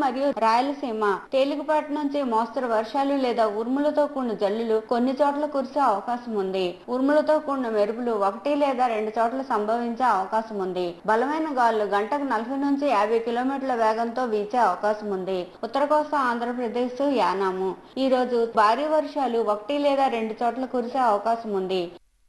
మరియు రాయలసీమ తేలికపాటి నుంచి మోస్తరు వర్షాలు లేదా ఉరుములతో కూడిన జల్లులు కొన్ని చోట్ల కురిసే అవకాశం ఉంది ఉరుములతో కూడిన మెరుపులు ఒకటి లేదా రెండు చోట్ల సంభవించే అవకాశం ఉంది బలమైన గాలులు గంటకు నలభై నుంచి యాభై కిలోమీటర్ల వేగంతో వీచే అవకాశం ఉంది ఉత్తర కోస్తా ఆంధ్రప్రదేశ్ యానాము ఈ రోజు భారీ వర్షాలు ఒకటి లేదా రెండు చోట్ల కురిసే అవకాశం ఉంది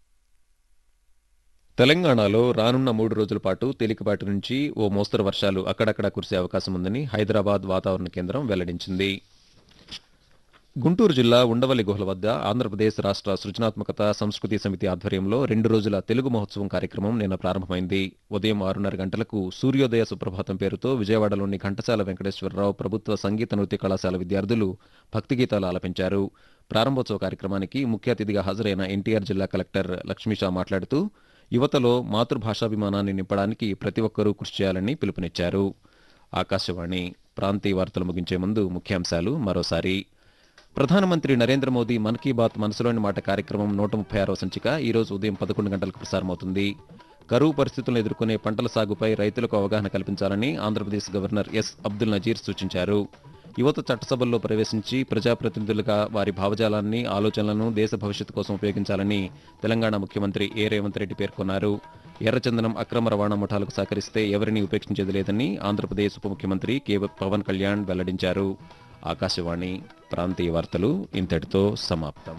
తెలంగాణలో రానున్న మూడు రోజుల పాటు తేలికపాటి నుంచి ఓ మోస్తరు వర్షాలు అక్కడక్కడ కురిసే అవకాశం ఉందని హైదరాబాద్ వాతావరణ కేంద్రం వెల్లడించింది గుంటూరు జిల్లా ఉండవల్లి గుహల వద్ద ఆంధ్రప్రదేశ్ రాష్ట్ర సృజనాత్మకత సంస్కృతి సమితి ఆధ్వర్యంలో రెండు రోజుల తెలుగు మహోత్సవం కార్యక్రమం నిన్న ప్రారంభమైంది ఉదయం ఆరున్నర గంటలకు సూర్యోదయ సుప్రభాతం పేరుతో విజయవాడలోని ఘంటసాల వెంకటేశ్వరరావు ప్రభుత్వ సంగీత నృత్య కళాశాల విద్యార్థులు భక్తి గీతాలు ఆలపించారు ప్రారంభోత్సవ కార్యక్రమానికి ముఖ్య అతిథిగా హాజరైన ఎన్టీఆర్ జిల్లా కలెక్టర్ లక్ష్మీషా మాట్లాడుతూ యువతలో మాతృభాషాభిమానాన్ని నింపడానికి ప్రతి ఒక్కరూ కృషి చేయాలని పిలుపునిచ్చారు ఆకాశవాణి ప్రాంతీయ వార్తలు ముగించే ముందు ముఖ్యాంశాలు మరోసారి ప్రధానమంత్రి నరేంద్ర మోదీ మన్ కీ బాత్ మనసులోని మాట కార్యక్రమం నూట ముప్పై ఆరవ సంచిక ఈ రోజు ఉదయం పదకొండు గంటలకు ప్రసారమవుతుంది కరువు పరిస్థితులను ఎదుర్కొనే పంటల సాగుపై రైతులకు అవగాహన కల్పించాలని ఆంధ్రప్రదేశ్ గవర్నర్ ఎస్ అబ్దుల్ నజీర్ సూచించారు యువత చట్టసభల్లో ప్రవేశించి ప్రజాప్రతినిధులుగా వారి భావజాలాన్ని ఆలోచనలను దేశ భవిష్యత్తు కోసం ఉపయోగించాలని తెలంగాణ ముఖ్యమంత్రి ఏ రేవంత్ రెడ్డి పేర్కొన్నారు ఎర్రచందనం అక్రమ రవాణా ముఠాలకు సహకరిస్తే ఎవరినీ ఉపేక్షించేది లేదని ఆంధ్రప్రదేశ్ ఉప ముఖ్యమంత్రి కె పవన్ కళ్యాణ్ వెల్లడించారు ఆకాశవాణి ప్రాంతీయ వార్తలు ఇంతటితో సమాప్తం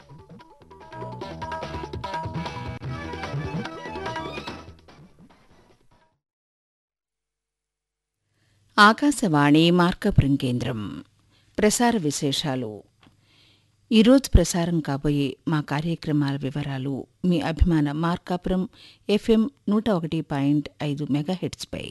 ఆకాశవాణి మార్కపురం కేంద్రం ప్రసార విశేషాలు ఈరోజు ప్రసారం కాబోయే మా కార్యక్రమాల వివరాలు మీ అభిమాన మార్కాపురం ఎఫ్ఎం నూట ఒకటి పాయింట్ ఐదు మెగాహెట్స్పై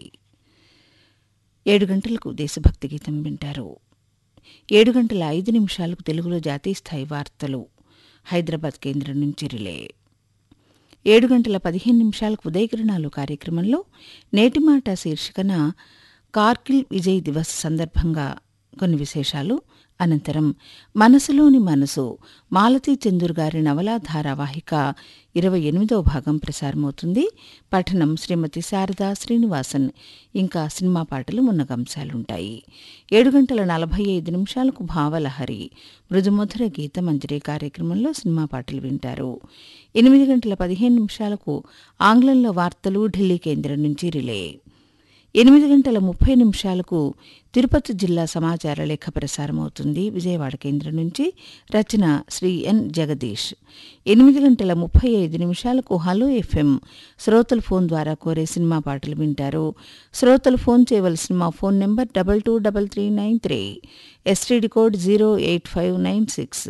ఏడు గంటలకు దేశభక్తి గీతం వింటారు ఏడు గంటల ఐదు నిమిషాలకు తెలుగులో జాతీయ స్థాయి వార్తలు హైదరాబాద్ కేంద్రం నుంచి రిలే ఏడు గంటల పదిహేను నిమిషాలకు ఉదయకిరణాలు కార్యక్రమంలో నేటి మాట శీర్షికన కార్గిల్ విజయ్ దివస్ సందర్భంగా కొన్ని విశేషాలు అనంతరం మనసులోని మనసు మాలతీ చందూర్ గారి నవలా ధారావాహిక ఇరవై ఎనిమిదో భాగం ప్రసారమవుతుంది పఠనం శ్రీమతి శారదా శ్రీనివాసన్ ఇంకా సినిమా పాటలు మున్నగంశాలుంటాయి ఏడు గంటల నలభై ఐదు నిమిషాలకు భావలహరి మృదుమధుర గీతమంజరి కార్యక్రమంలో సినిమా పాటలు వింటారు ఎనిమిది గంటల పదిహేను నిమిషాలకు ఆంగ్లంలో వార్తలు ఢిల్లీ కేంద్రం నుంచి రిలే ఎనిమిది గంటల ముప్పై నిమిషాలకు తిరుపతి జిల్లా సమాచార లేఖ ప్రసారమవుతుంది విజయవాడ కేంద్రం నుంచి రచన శ్రీ ఎన్ జగదీష్ ఎనిమిది గంటల ముప్పై ఐదు నిమిషాలకు హలో ఎఫ్ఎం శ్రోతల ఫోన్ ద్వారా కోరే సినిమా పాటలు వింటారు శ్రోతలు ఫోన్ చేయవలసిన మా phone number double two double three nine three STD code zero eight five nine six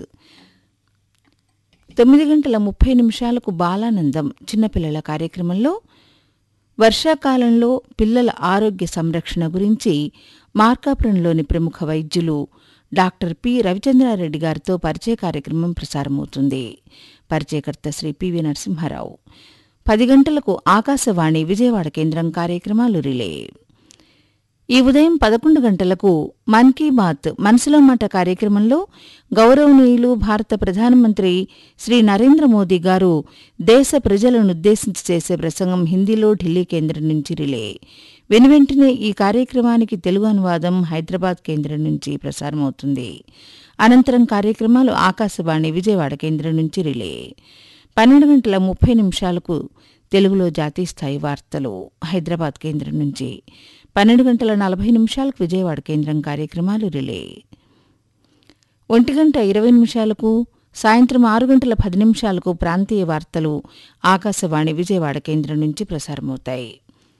తొమ్మిది గంటల ముప్పై నిమిషాలకు బాలానందం చిన్నపిల్లల కార్యక్రమంలో వర్షాకాలంలో పిల్లల ఆరోగ్య సంరక్షణ గురించి మార్కాపురంలోని ప్రముఖ వైద్యులు డాక్టర్ పి రవిచంద్రారెడ్డి గారితో పరిచయ కార్యక్రమం ప్రసారమవుతుంది పరిచయకర్త శ్రీ పివి నరసింహారావు పది గంటలకు ఆకాశవాణి విజయవాడ కేంద్రం కార్యక్రమాలు రిలే ఈ ఉదయం పదకొండు గంటలకు మన్ కీ బాత్ మనసులో మాట కార్యక్రమంలో గౌరవనీయులు భారత ప్రధానమంత్రి శ్రీ నరేంద్ర మోదీ గారు దేశ ప్రజలను ఉద్దేశించి చేసే ప్రసంగం హిందీలో ఢిల్లీ కేంద్రం నుంచి రిలే వెనువెంటనే ఈ కార్యక్రమానికి తెలుగు అనువాదం హైదరాబాద్ కేంద్రం నుంచి ప్రసారమవుతుంది అనంతరం కార్యక్రమాలు ఆకాశవాణి విజయవాడ కేంద్రం నుంచి రిలే పన్నెండు గంటల ముప్పై నిమిషాలకు తెలుగులో జాతీయ స్థాయి వార్తలు హైదరాబాద్ కేంద్రం నుంచి పన్నెండు గంటల నలభై నిమిషాలకు విజయవాడ కేంద్రం కార్యక్రమాలు రిలే ఒంటి గంట ఇరవై నిమిషాలకు సాయంత్రం ఆరు గంటల పది నిమిషాలకు ప్రాంతీయ వార్తలు ఆకాశవాణి విజయవాడ కేంద్రం నుంచి ప్రసారమవుతాయి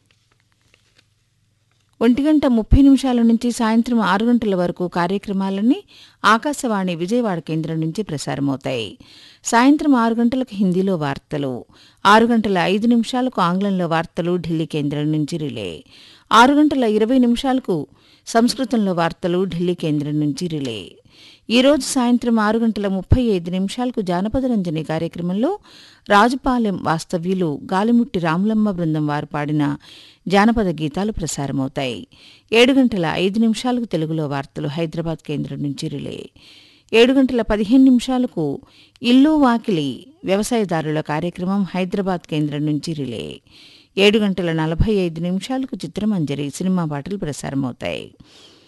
ఒంటి గంట ముప్పై నిమిషాల నుంచి సాయంత్రం ఆరు గంటల వరకు కార్యక్రమాలన్నీ ఆకాశవాణి విజయవాడ కేంద్రం నుంచి ప్రసారమవుతాయి సాయంత్రం ఆరు గంటలకు హిందీలో వార్తలు ఆరు గంటల ఐదు నిమిషాలకు ఆంగ్లంలో వార్తలు ఢిల్లీ కేంద్రం నుంచి రిలే ఆరు గంటల ఇరవై నిమిషాలకు సంస్కృతంలో వార్తలు ఢిల్లీ కేంద్రం నుంచి రిలే ఈ రోజు సాయంత్రం ఆరు గంటల ముప్పై ఐదు నిమిషాలకు జానపద రంజని కార్యక్రమంలో రాజుపాలెం వాస్తవ్యులు గాలిముట్టి రాములమ్మ బృందం వారు పాడిన జానపద గీతాలు ప్రసారమవుతాయి ఏడు గంటల ఐదు నిమిషాలకు తెలుగులో వార్తలు హైదరాబాద్ కేంద్రం నుంచి రిలే ఏడు గంటల పదిహేను నిమిషాలకు ఇల్లు వాకిలి వ్యవసాయదారుల కార్యక్రమం హైదరాబాద్ కేంద్రం నుంచి రిలే ఏడు గంటల నలభై ఐదు నిమిషాలకు చిత్రమంజరి సినిమా పాటలు ప్రసారమవుతాయి